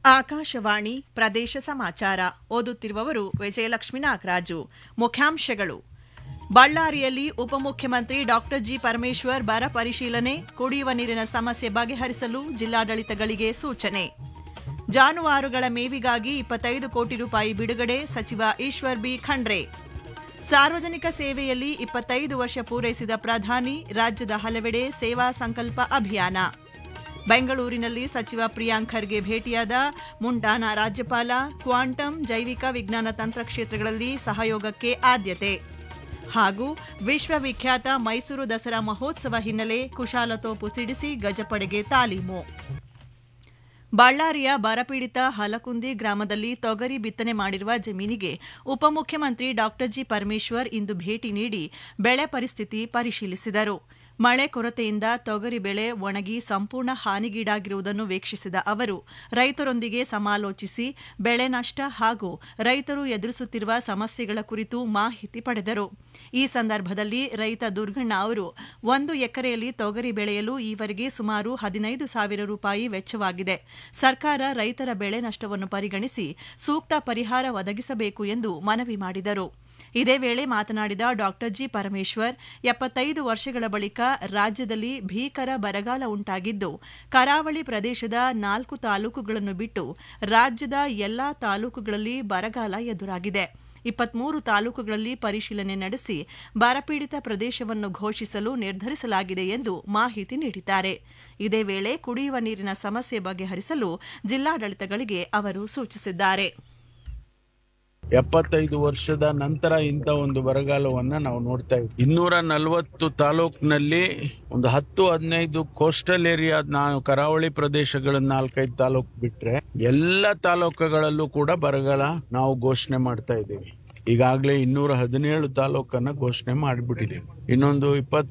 ಆಕಾಶವಾಣಿ ಪ್ರದೇಶ ಸಮಾಚಾರ ಓದುತ್ತಿರುವವರು ವಿಜಯಲಕ್ಷ್ಮಿ ನಾಗರಾಜು ಮುಖ್ಯಾಂಶಗಳು ಬಳ್ಳಾರಿಯಲ್ಲಿ ಉಪಮುಖ್ಯಮಂತ್ರಿ ಡಾಕ್ಟರ್ ಜಿ ಪರಮೇಶ್ವರ್ ಬರ ಪರಿಶೀಲನೆ ಕುಡಿಯುವ ನೀರಿನ ಸಮಸ್ಯೆ ಬಗೆಹರಿಸಲು ಜಿಲ್ಲಾಡಳಿತಗಳಿಗೆ ಸೂಚನೆ ಜಾನುವಾರುಗಳ ಮೇವಿಗಾಗಿ ಇಪ್ಪತ್ತೈದು ಕೋಟಿ ರೂಪಾಯಿ ಬಿಡುಗಡೆ ಸಚಿವ ಈಶ್ವರ್ ಬಿ ಖಂಡ್ರೆ ಸಾರ್ವಜನಿಕ ಸೇವೆಯಲ್ಲಿ ಇಪ್ಪತ್ತೈದು ವರ್ಷ ಪೂರೈಸಿದ ಪ್ರಧಾನಿ ರಾಜ್ಯದ ಹಲವೆಡೆ ಸೇವಾ ಸಂಕಲ್ಪ ಅಭಿಯಾನ ಬೆಂಗಳೂರಿನಲ್ಲಿ ಸಚಿವ ಪ್ರಿಯಾಂಕ್ ಖರ್ಗೆ ಭೇಟಿಯಾದ ಮುಂಡಾನ ರಾಜ್ಯಪಾಲ ಕ್ವಾಂಟಮ್ ಜೈವಿಕ ವಿಜ್ಞಾನ ತಂತ್ರ ಕ್ಷೇತ್ರಗಳಲ್ಲಿ ಸಹಯೋಗಕ್ಕೆ ಆದ್ಯತೆ ಹಾಗೂ ವಿಶ್ವವಿಖ್ಯಾತ ಮೈಸೂರು ದಸರಾ ಮಹೋತ್ಸವ ಹಿನ್ನೆಲೆ ಕುಶಾಲತೋಪು ಸಿಡಿಸಿ ಗಜಪಡೆಗೆ ತಾಲೀಮು ಬಳ್ಳಾರಿಯ ಬರಪೀಡಿತ ಹಲಕುಂದಿ ಗ್ರಾಮದಲ್ಲಿ ತೊಗರಿ ಬಿತ್ತನೆ ಮಾಡಿರುವ ಜಮೀನಿಗೆ ಉಪಮುಖ್ಯಮಂತ್ರಿ ಡಾಕ್ಟರ್ ಜಿ ಪರಮೇಶ್ವರ್ ಇಂದು ಭೇಟಿ ನೀಡಿ ಬೆಳೆ ಪರಿಸ್ಥಿತಿ ಪರಿಶೀಲಿಸಿದರು ಮಳೆ ಕೊರತೆಯಿಂದ ತೊಗರಿ ಬೆಳೆ ಒಣಗಿ ಸಂಪೂರ್ಣ ಹಾನಿಗೀಡಾಗಿರುವುದನ್ನು ವೀಕ್ಷಿಸಿದ ಅವರು ರೈತರೊಂದಿಗೆ ಸಮಾಲೋಚಿಸಿ ಬೆಳೆ ನಷ್ಟ ಹಾಗೂ ರೈತರು ಎದುರಿಸುತ್ತಿರುವ ಸಮಸ್ಯೆಗಳ ಕುರಿತು ಮಾಹಿತಿ ಪಡೆದರು ಈ ಸಂದರ್ಭದಲ್ಲಿ ರೈತ ದುರ್ಗಣ್ಣ ಅವರು ಒಂದು ಎಕರೆಯಲ್ಲಿ ತೊಗರಿ ಬೆಳೆಯಲು ಈವರೆಗೆ ಸುಮಾರು ಹದಿನೈದು ಸಾವಿರ ರೂಪಾಯಿ ವೆಚ್ಚವಾಗಿದೆ ಸರ್ಕಾರ ರೈತರ ಬೆಳೆ ನಷ್ಟವನ್ನು ಪರಿಗಣಿಸಿ ಸೂಕ್ತ ಪರಿಹಾರ ಒದಗಿಸಬೇಕು ಎಂದು ಮನವಿ ಮಾಡಿದರು ಇದೇ ವೇಳೆ ಮಾತನಾಡಿದ ಡಾಕ್ಟರ್ ಜಿ ಪರಮೇಶ್ವರ್ ಎಪ್ಪತ್ತೈದು ವರ್ಷಗಳ ಬಳಿಕ ರಾಜ್ಯದಲ್ಲಿ ಭೀಕರ ಬರಗಾಲ ಉಂಟಾಗಿದ್ದು ಕರಾವಳಿ ಪ್ರದೇಶದ ನಾಲ್ಕು ತಾಲೂಕುಗಳನ್ನು ಬಿಟ್ಟು ರಾಜ್ಯದ ಎಲ್ಲಾ ತಾಲೂಕುಗಳಲ್ಲಿ ಬರಗಾಲ ಎದುರಾಗಿದೆ ಇಪ್ಪತ್ಮೂರು ತಾಲೂಕುಗಳಲ್ಲಿ ಪರಿಶೀಲನೆ ನಡೆಸಿ ಬರಪೀಡಿತ ಪ್ರದೇಶವನ್ನು ಘೋಷಿಸಲು ನಿರ್ಧರಿಸಲಾಗಿದೆ ಎಂದು ಮಾಹಿತಿ ನೀಡಿದ್ದಾರೆ ಇದೇ ವೇಳೆ ಕುಡಿಯುವ ನೀರಿನ ಸಮಸ್ಯೆ ಬಗೆಹರಿಸಲು ಜಿಲ್ಲಾಡಳಿತಗಳಿಗೆ ಅವರು ಸೂಚಿಸಿದ್ದಾರೆ ಎಪ್ಪತ್ತೈದು ವರ್ಷದ ನಂತರ ಇಂಥ ಒಂದು ಬರಗಾಲವನ್ನ ನಾವು ನೋಡ್ತಾ ಇದ್ದೀವಿ ಇನ್ನೂರ ನಲವತ್ತು ತಾಲೂಕಿನಲ್ಲಿ ಒಂದು ಹತ್ತು ಹದಿನೈದು ಕೋಸ್ಟಲ್ ಏರಿಯಾ ನಾವು ಕರಾವಳಿ ಪ್ರದೇಶಗಳನ್ನ ನಾಲ್ಕೈದು ತಾಲೂಕು ಬಿಟ್ರೆ ಎಲ್ಲ ತಾಲೂಕುಗಳಲ್ಲೂ ಕೂಡ ಬರಗಾಲ ನಾವು ಘೋಷಣೆ ಮಾಡ್ತಾ ಇದ್ದೀವಿ ಈಗಾಗಲೇ ಇನ್ನೂರ ಹದಿನೇಳು ತಾಲೂಕನ್ನ ಘೋಷಣೆ ಮಾಡಿಬಿಟ್ಟಿದ್ದೀವಿ ಇನ್ನೊಂದು ಇಪ್ಪತ್